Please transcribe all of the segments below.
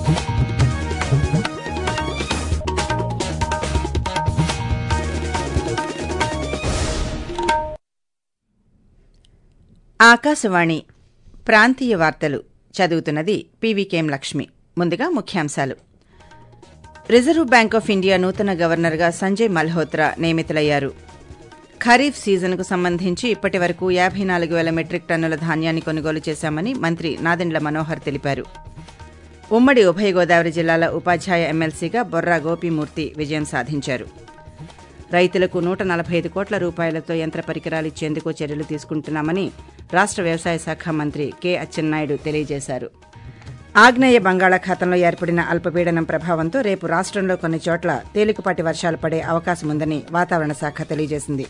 ఆకాశవాణి ప్రాంతీయ వార్తలు చదువుతున్నది పీవీకేఎం లక్ష్మి ముందుగా ముఖ్యాంశాలు రిజర్వ్ బ్యాంక్ ఆఫ్ ఇండియా నూతన గవర్నర్గా సంజయ్ మల్హోత్రా నియమితులయ్యారు ఖరీఫ్ సీజన్కు సంబంధించి ఇప్పటి వరకు యాభై నాలుగు వేల మెట్రిక్ టన్నుల ధాన్యాన్ని కొనుగోలు చేశామని మంత్రి నాదెండ్ల మనోహర్ తెలిపారు ఉమ్మడి ఉభయ గోదావరి జిల్లాల ఉపాధ్యాయ ఎమ్మెల్సీగా బొర్రా గోపీమూర్తి విజయం సాధించారు రైతులకు నూట నలభై ఐదు కోట్ల రూపాయలతో యంత్ర పరికరాలు ఇచ్చేందుకు చర్యలు తీసుకుంటున్నామని రాష్ట వ్యవసాయ శాఖ మంత్రి కె అచ్చెన్నాయుడు తెలియజేశారు ఆగ్నేయ బంగాళాఖాతంలో ఏర్పడిన అల్పపీడనం ప్రభావంతో రేపు రాష్టంలో కొన్ని చోట్ల తేలికపాటి వర్షాలు పడే అవకాశముందని వాతావరణ శాఖ తెలియజేసింది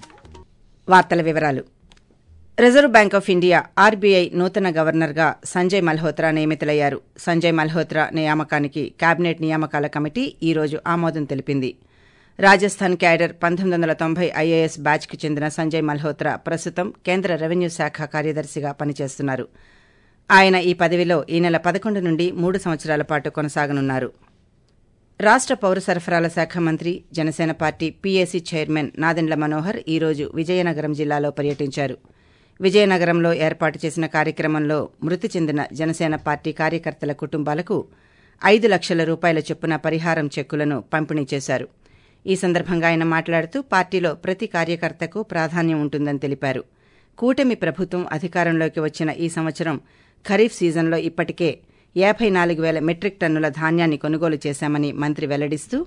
వార్తల వివరాలు Reserve Bank of India RBI నూతన గవర్నర్గా సంజయ్ మల్హోత్రా నియమితులయ్యారు సంజయ్ మల్హోత్రా నియామకానికి కేబినెట్ నియామకాల కమిటీ ఈ రోజు ఆమోదం తెలిపింది రాజస్థాన్ క్యాడర్ పంతొమ్మిది వందల తొంభై ఐఏఎస్ బ్యాచ్కి చెందిన సంజయ్ మల్హోత్రా ప్రస్తుతం కేంద్ర రెవెన్యూ శాఖ కార్యదర్శిగా పనిచేస్తున్నారు ఆయన ఈ పదవిలో ఈ నెల పదకొండు నుండి మూడు సంవత్సరాల పాటు కొనసాగనున్నారు రాష్ట పౌర సరఫరాల శాఖ మంత్రి Janasena party PAC chairman Nadendla Manohar ఈ రోజు విజయనగరం జిల్లాలో పర్యటించారు విజయనగరంలో ఏర్పాటు చేసిన కార్యక్రమంలో మృతి చెందిన జనసేన పార్టీ కార్యకర్తల కుటుంబాలకు ఐదు లక్షల రూపాయల చొప్పున పరిహారం చెక్కులను పంపిణీ చేశారు ఈ సందర్భంగా ఆయన మాట్లాడుతూ పార్టీలో ప్రతి కార్యకర్తకు ప్రాధాన్యం ఉంటుందని తెలిపారు కూటమి ప్రభుత్వం అధికారంలోకి వచ్చిన ఈ సంవత్సరం ఖరీఫ్ సీజన్లో ఇప్పటికే యాభై నాలుగు వేల మెట్రిక్ టన్నుల ధాన్యాన్ని కొనుగోలు చేశామని మంత్రి వెల్లడిస్తూ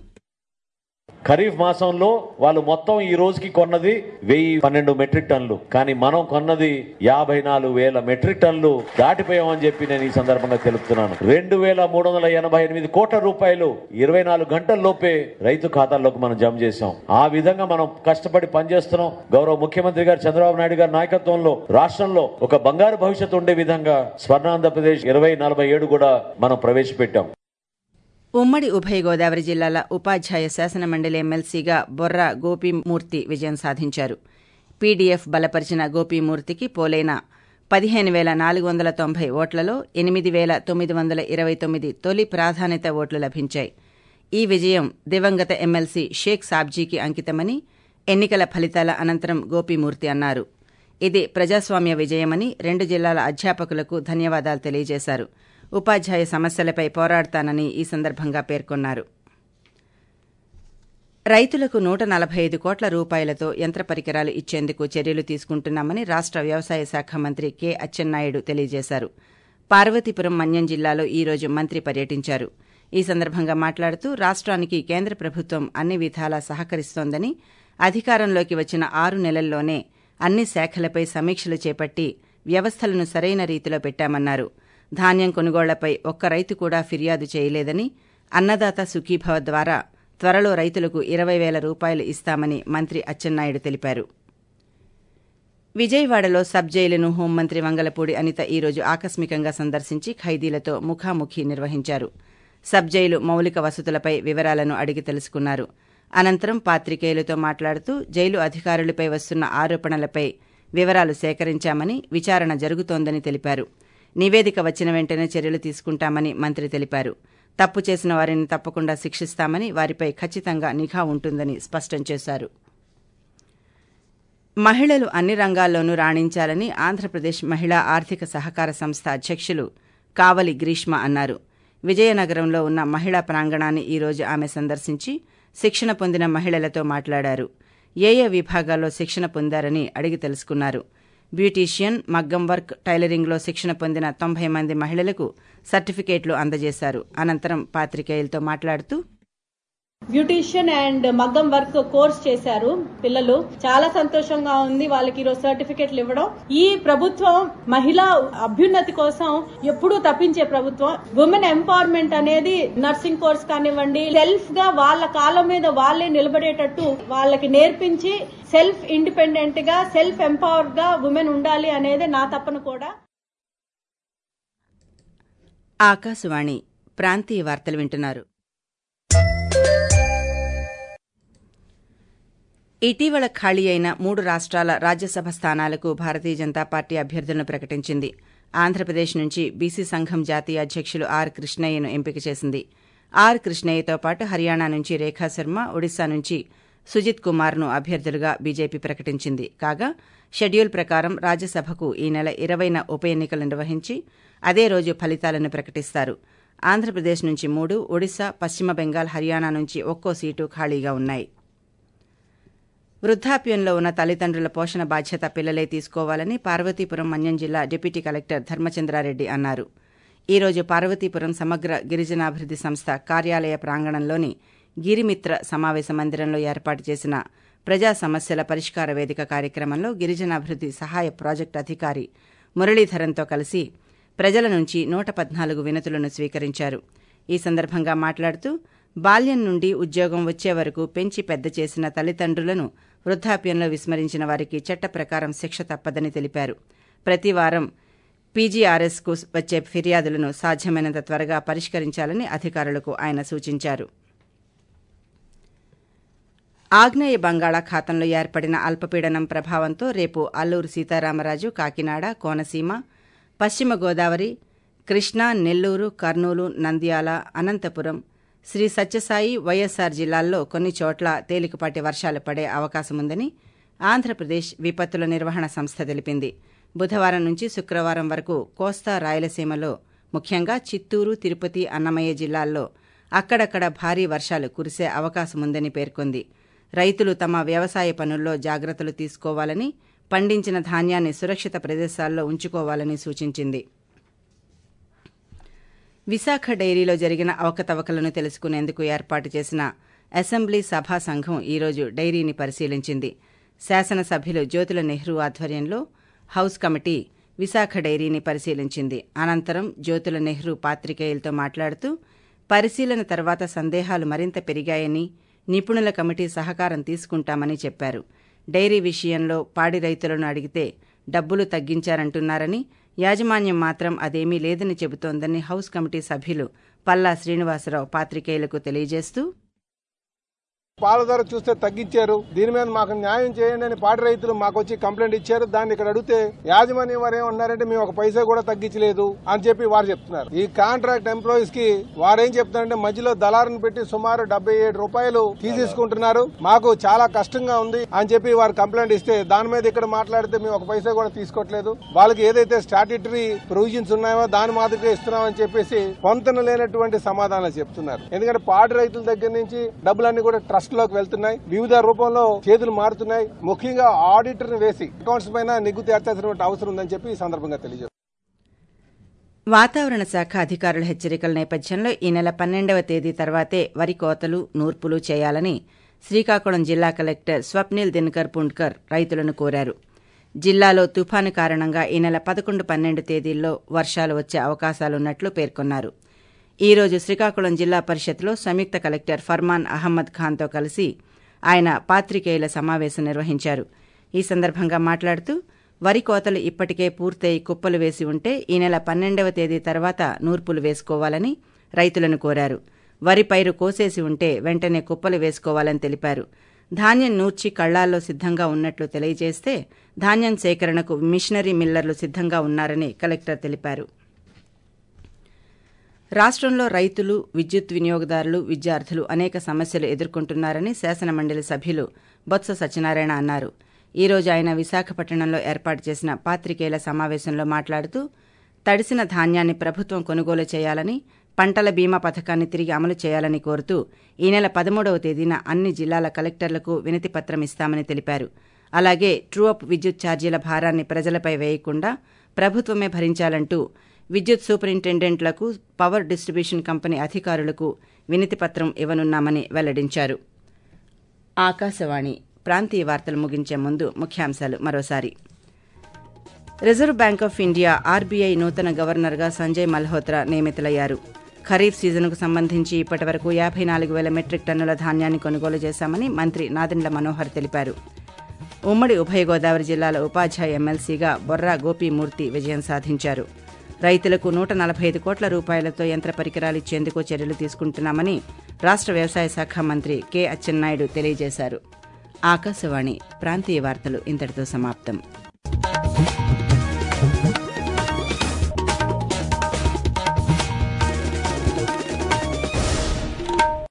ఖరీఫ్ మాసంలో వాళ్ళు మొత్తం ఈ రోజుకి కొన్నది వెయ్యి పన్నెండు మెట్రిక్ టన్నులు కానీ మనం కొన్నది యాభై నాలుగు వేల మెట్రిక్ టన్నులు దాటిపోయామని చెప్పి నేను ఈ సందర్భంగా తెలుపుతున్నాను రెండు వేల మూడు వందల ఎనభై ఎనిమిది కోట్ల రూపాయలు ఇరవై నాలుగు గంటల లోపే రైతు ఖాతాల్లోకి మనం జమ చేశాం ఆ విధంగా మనం కష్టపడి పనిచేస్తున్నాం గౌరవ ముఖ్యమంత్రి గారు చంద్రబాబు నాయుడు గారి నాయకత్వంలో రాష్ట్రంలో ఒక బంగారు భవిష్యత్తు ఉండే విధంగా స్వర్ణాంధ్రప్రదేశ్ ఇరవై నలభై ఏడు కూడా మనం ప్రవేశపెట్టాం ఉమ్మడి ఉభయ గోదావరి జిల్లాల ఉపాధ్యాయ శాసన మండలి ఎమ్మెల్సీగా బొర్రా గోపీమూర్తి విజయం సాధించారు పీడీఎఫ్ బలపరిచిన గోపీమూర్తికి పోలైన పదిహేను వేల నాలుగు వందల తొంభై ఓట్లలో ఎనిమిది వేల తొమ్మిది వందల ఇరవై తొమ్మిది తొలి ప్రాధాన్యత ఓట్లు లభించాయి ఈ విజయం దివంగత ఎమ్మెల్సీ షేక్ సాబ్జీకి అంకితమని ఎన్నికల ఫలితాల అనంతరం గోపీమూర్తి అన్నారు ఇది ప్రజాస్వామ్య విజయమని రెండు జిల్లాల అధ్యాపకులకు ధన్యవాదాలు తెలియజేశారు ఉపాధ్యాయ సమస్యలపై పోరాడతానని ఈ సందర్భంగా పేర్కొన్నారు రైతులకు నూట నలభై ఐదు కోట్ల రూపాయలతో యంత్ర పరికరాలు ఇచ్చేందుకు చర్యలు తీసుకుంటున్నామని రాష్ట వ్యవసాయ శాఖ మంత్రి కె అచ్చెన్నాయుడు తెలియజేశారు పార్వతీపురం మన్యం జిల్లాలో ఈ రోజు మంత్రి పర్యటించారు ఈ సందర్భంగా మాట్లాడుతూ రాష్ట్రానికి కేంద్ర ప్రభుత్వం అన్ని విధాలా సహకరిస్తోందని అధికారంలోకి వచ్చిన ఆరు నెలల్లోనే అన్ని శాఖలపై సమీక్షలు చేపట్టి వ్యవస్థలను సరైన రీతిలో పెట్టామన్నారు ధాన్యం కొనుగోళ్లపై ఒక్క రైతు కూడా ఫిర్యాదు చేయలేదని అన్నదాత సుఖీభవ ద్వారా త్వరలో రైతులకు ఇరవై వేల రూపాయలు ఇస్తామని మంత్రి అచ్చెన్నాయుడు తెలిపారు విజయవాడలో సబ్ జైలును హోంమంత్రి వంగలపూడి అనిత ఈరోజు ఆకస్మికంగా సందర్శించి ఖైదీలతో ముఖాముఖి నిర్వహించారు సబ్ జైలు మౌలిక వసతులపై వివరాలను అడిగి తెలుసుకున్నారు అనంతరం పాత్రికేయులతో మాట్లాడుతూ జైలు అధికారులపై వస్తున్న ఆరోపణలపై వివరాలు సేకరించామని విచారణ జరుగుతోందని తెలిపారు నివేదిక వచ్చిన వెంటనే చర్యలు తీసుకుంటామని మంత్రి తెలిపారు తప్పు చేసిన వారిని తప్పకుండా శిక్షిస్తామని వారిపై ఖచ్చితంగా నిఘా ఉంటుందని స్పష్టం చేశారు మహిళలు అన్ని రంగాల్లోనూ రాణించాలని ఆంధ్రప్రదేశ్ మహిళా ఆర్థిక సహకార సంస్థ అధ్యక్షులు కావలి గ్రీష్మ అన్నారు విజయనగరంలో ఉన్న మహిళా ప్రాంగణాన్ని ఈ రోజు ఆమె సందర్శించి శిక్షణ పొందిన మహిళలతో మాట్లాడారు ఏ ఏ విభాగాల్లో శిక్షణ పొందారని అడిగి తెలుసుకున్నారు బ్యూటీషియన్ మగ్గం వర్క్ టైలరింగ్లో శిక్షణ పొందిన తొంభై మంది మహిళలకు సర్టిఫికేట్లు అందజేశారు అనంతరం పాత్రికేయులతో మాట్లాడుతూ బ్యూటీషియన్ అండ్ మగ్గం వర్క్ కోర్స్ చేశారు పిల్లలు చాలా సంతోషంగా ఉంది వాళ్ళకి ఈరోజు సర్టిఫికెట్లు ఇవ్వడం ఈ ప్రభుత్వం మహిళా అభ్యున్నతి కోసం ఎప్పుడూ తప్పించే ప్రభుత్వం ఉమెన్ ఎంపవర్మెంట్ అనేది నర్సింగ్ కోర్స్ కానివ్వండి సెల్ఫ్ గా వాళ్ళ కాలం మీద వాళ్ళే నిలబడేటట్టు వాళ్ళకి నేర్పించి సెల్ఫ్ ఇండిపెండెంట్ గా సెల్ఫ్ ఎంపవర్డ్ గా ఉమెన్ ఉండాలి అనేది నా తప్పన కూడా ఆకాశవాణి ప్రాంతీయ వార్తలు వింటున్నారు ఇటీవల ఖాళీ అయిన మూడు రాష్ట్రాల రాజ్యసభ స్థానాలకు భారతీయ జనతా పార్టీ అభ్యర్థులను ప్రకటించింది ఆంధ్రప్రదేశ్ నుంచి బీసీ సంఘం జాతీయ అధ్యక్షులు ఆర్ కృష్ణయ్యను ఎంపిక చేసింది ఆర్ కృష్ణయ్యతో పాటు హర్యానా నుంచి రేఖా శర్మ ఒడిశా నుంచి సుజిత్ కుమార్ను అభ్యర్థులుగా బీజేపీ ప్రకటించింది కాగా షెడ్యూల్ ప్రకారం రాజ్యసభకు ఈ నెల ఇరవైన ఉప ఎన్నికలు నిర్వహించి అదే రోజు ఫలితాలను ప్రకటిస్తారు ఆంధ్రప్రదేశ్ నుంచి మూడు ఒడిశా పశ్చిమ బెంగాల్ హర్యానా నుంచి ఒక్కో సీటు ఖాళీగా ఉన్నాయి వృద్ధాప్యంలో ఉన్న తల్లిదండ్రుల పోషణ బాధ్యత పిల్లలే తీసుకోవాలని పార్వతీపురం మన్యం జిల్లా డిప్యూటీ కలెక్టర్ ధర్మచంద్రారెడ్డి అన్నారు ఈ రోజు పార్వతీపురం సమగ్ర గిరిజనాభివృద్ది సంస్థ కార్యాలయ ప్రాంగణంలోని గిరిమిత్ర సమావేశ మందిరంలో ఏర్పాటు చేసిన ప్రజా సమస్యల పరిష్కార వేదిక కార్యక్రమంలో గిరిజనాభివృద్ది సహాయ ప్రాజెక్టు అధికారి మురళీధరన్తో కలిసి ప్రజల నుంచి నూట పద్నాలుగు వినతులను స్వీకరించారు ఈ సందర్భంగా మాట్లాడుతూ బాల్యం నుండి ఉద్యోగం వచ్చే వరకు పెంచి పెద్ద చేసిన తల్లిదండ్రులను వృద్ధాప్యంలో విస్మరించిన వారికి చట్ట ప్రకారం శిక్ష తప్పదని తెలిపారు ప్రతి వారం పీజీఆర్ఎస్కు వచ్చే ఫిర్యాదులను సాధ్యమైనంత త్వరగా పరిష్కరించాలని అధికారులకు ఆయన సూచించారు ఆగ్నేయ బంగాళాఖాతంలో ఏర్పడిన అల్పపీడనం ప్రభావంతో రేపు అల్లూరు సీతారామరాజు కాకినాడ కోనసీమ పశ్చిమ గోదావరి కృష్ణా నెల్లూరు కర్నూలు నంద్యాల అనంతపురం శ్రీ సత్యసాయి వైఎస్సార్ జిల్లాల్లో కొన్ని చోట్ల తేలికపాటి వర్షాలు పడే అవకాశముందని ఆంధ్రప్రదేశ్ విపత్తుల నిర్వహణ సంస్థ తెలిపింది బుధవారం నుంచి శుక్రవారం వరకు కోస్తా రాయలసీమలో ముఖ్యంగా చిత్తూరు తిరుపతి అన్నమయ్య జిల్లాల్లో అక్కడక్కడ భారీ వర్షాలు కురిసే అవకాశముందని పేర్కొంది రైతులు తమ వ్యవసాయ పనుల్లో జాగ్రత్తలు తీసుకోవాలని పండించిన ధాన్యాన్ని సురక్షిత ప్రదేశాల్లో ఉంచుకోవాలని సూచించింది విశాఖ డైరీలో జరిగిన అవకతవకలను తెలుసుకునేందుకు ఏర్పాటు చేసిన అసెంబ్లీ సభా సంఘం ఈరోజు డైరీని పరిశీలించింది శాసనసభ్యులు జ్యోతుల నెహ్రూ ఆధ్వర్యంలో హౌస్ కమిటీ విశాఖ డైరీని పరిశీలించింది అనంతరం జ్యోతుల నెహ్రూ పాత్రికేయులతో మాట్లాడుతూ పరిశీలన తర్వాత సందేహాలు మరింత పెరిగాయని నిపుణుల కమిటీ సహకారం తీసుకుంటామని చెప్పారు డైరీ విషయంలో పాడి రైతులను అడిగితే డబ్బులు తగ్గించారంటున్నారని యాజమాన్యం మాత్రం అదేమీ లేదని చెబుతోందని హౌస్ కమిటీ సభ్యులు పల్లా శ్రీనివాసరావు పాత్రికేయులకు తెలియజేస్తూ పాల ధర చూస్తే తగ్గించారు దీని మీద మాకు న్యాయం చేయండి అని పాడి రైతులు మాకు వచ్చి కంప్లైంట్ ఇచ్చారు దాన్ని ఇక్కడ అడిగితే యాజమాన్యం వారు ఏమన్నారంటే మేము ఒక పైసా కూడా తగ్గించలేదు అని చెప్పి వారు చెప్తున్నారు ఈ కాంట్రాక్ట్ ఎంప్లాయీస్ కి వారేం చెప్తున్నారంటే మధ్యలో దళారుని పెట్టి సుమారు డెబ్బై ఏడు రూపాయలు తీసేసుకుంటున్నారు మాకు చాలా కష్టంగా ఉంది అని చెప్పి వారు కంప్లైంట్ ఇస్తే దాని మీద ఇక్కడ మాట్లాడితే మేము ఒక పైసా కూడా తీసుకోవట్లేదు వాళ్ళకి ఏదైతే స్టాట్యూటరీ ప్రొవిజన్స్ ఉన్నాయో దాని మాదిరిగా ఇస్తున్నామని చెప్పేసి పొంతన లేనటువంటి సమాధానాలు చెప్తున్నారు ఎందుకంటే పాడి రైతుల దగ్గర నుంచి డబ్బులన్నీ కూడా ట్రస్ట్ లోకి వెళ్తున్నాయి వివిధ రూపంలో చేతులు మారుతున్నాయి ముఖ్యంగా ఆడిటర్ ని వేసి అకౌంట్స్ పైన నిగ్గు తీర్చాల్సినటువంటి అవసరం ఉందని చెప్పి ఈ సందర్భంగా తెలియజేస్తారు వాతావరణ శాఖ అధికారుల హెచ్చరికల నేపథ్యంలో ఈ నెల పన్నెండవ తేదీ తర్వాతే వరి కోతలు నూర్పులు చేయాలని శ్రీకాకుళం జిల్లా కలెక్టర్ స్వప్నిల్ దినకర్ పుండ్కర్ రైతులను కోరారు జిల్లాలో తుఫాను కారణంగా ఈ నెల పదకొండు పన్నెండు తేదీల్లో వర్షాలు వచ్చే అవకాశాలున్నట్లు పేర్కొన్నారు ఈ రోజు శ్రీకాకుళం జిల్లా పరిషత్లో సంయుక్త కలెక్టర్ ఫర్మాన్ అహ్మద్ ఖాన్తో కలిసి ఆయన పాత్రికేయుల సమావేశం నిర్వహించారు ఈ సందర్భంగా మాట్లాడుతూ వరి కోతలు ఇప్పటికే పూర్తయి కుప్పలు వేసి ఉంటే ఈ నెల పన్నెండవ తేదీ తర్వాత నూర్పులు వేసుకోవాలని రైతులను కోరారు వరి పైరు కోసేసి ఉంటే వెంటనే కుప్పలు వేసుకోవాలని తెలిపారు ధాన్యం నూర్చి కళ్లాల్లో సిద్ధంగా ఉన్నట్లు తెలియజేస్తే ధాన్యం సేకరణకు మిషనరీ మిల్లర్లు సిద్ధంగా ఉన్నారని కలెక్టర్ తెలిపారు రాష్ట్రంలో రైతులు విద్యుత్ వినియోగదారులు విద్యార్థులు అనేక సమస్యలు ఎదుర్కొంటున్నారని శాసనమండలి సభ్యులు బొత్స సత్యనారాయణ అన్నారు ఈ రోజు ఆయన విశాఖపట్నంలో ఏర్పాటు చేసిన పాత్రికేయుల సమావేశంలో మాట్లాడుతూ తడిసిన ధాన్యాన్ని ప్రభుత్వం కొనుగోలు చేయాలని పంటల బీమా పథకాన్ని తిరిగి అమలు చేయాలని కోరుతూ ఈ నెల పదమూడవ తేదీన అన్ని జిల్లాల కలెక్టర్లకు వినతి పత్రం ఇస్తామని తెలిపారు అలాగే ట్రూఅప్ విద్యుత్ ఛార్జీల భారాన్ని ప్రజలపై వేయకుండా ప్రభుత్వమే భరించాలంటూ విద్యుత్ సూపరింటెండెంట్లకు పవర్ డిస్టిబ్యూషన్ కంపెనీ అధికారులకు వినతి పత్రం ఇవ్వనున్నామని వెల్లడించారు ఆకాశవాణి ప్రాంతీయ వార్తలు ముగించే ముందు ముఖ్యాంశాలు మరోసారి Reserve Bank of India RBI నూతన గవర్నర్గా సంజయ్ మల్హోత్రా నియమితులయ్యారు ఖరీఫ్ సీజన్కు సంబంధించి ఇప్పటి వరకు యాభై నాలుగు వేల మెట్రిక్ టన్నుల ధాన్యాన్ని కొనుగోలు చేశామని మంత్రి నాదెండ్ల మనోహర్ తెలిపారు ఉమ్మడి ఉభయ గోదావరి జిల్లాల ఉపాధ్యాయ ఎమ్మెల్సీగా బొర్రా గోపీమూర్తి విజయం సాధించారు రైతులకు నూట నలభై ఐదు కోట్ల రూపాయలతో యంత్ర పరికరాలు ఇచ్చేందుకు చర్యలు తీసుకుంటున్నామని రాష్ట్ర వ్యవసాయ శాఖ మంత్రి కె అచ్చెన్నాయుడు తెలియజేశారు ఆకాశవాణి ప్రాంతీయ వార్తలు ఇంతటితో సమాప్తం